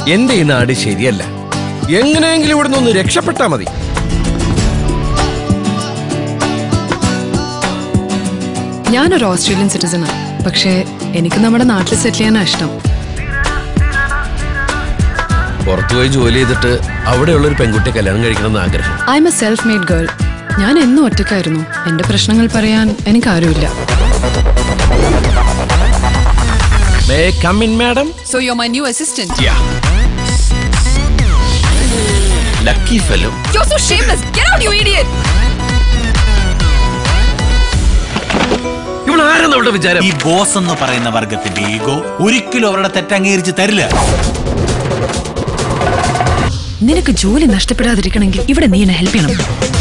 എന്റെ ഈ നാട് ശരിയല്ല എങ്ങനെയെങ്കിലും ഇവിടെ നിന്ന് രക്ഷപ്പെട്ടാ മതി ഞാനൊരു ഓസ്ട്രേലിയൻ സിറ്റിസണാണ് പക്ഷേ എനിക്ക് നമ്മുടെ നാട്ടിൽ സെറ്റിൽ ചെയ്യാനാ ഇഷ്ടം പുറത്തുപോയി ജോലി ചെയ്തിട്ട് അവിടെയുള്ള ഒരു പെൺകുട്ടിയെ കല്യാണം കഴിക്കണമെന്ന് ആഗ്രഹം I'm a self made girl ഞാൻ എന്നും ഒറ്റയ്ക്കായിരുന്നു എന്റെ പ്രശ്നങ്ങൾ പറയാൻ എനിക്ക് ആരുമില്ല may come in madam so you my new assistant lucky fellow you so shameless get out you idiot ഇവിടെ ആരെന്ന് അവളുടെ വിചാരം ഈ ബോസ് എന്ന് പറയുന്ന വർഗത്തിന്റെ ഈഗോ ഒരിക്കലും അവരുടെ തെറ്റ് അംഗീകരിച്ച് തരില്ല നിനക്ക് ജോലി നഷ്ടപ്പെടാതിരിക്കണമെങ്കിൽ ഇവിടെ നീ എന്നെ ഹെൽപ്പ് ചെയ്യണം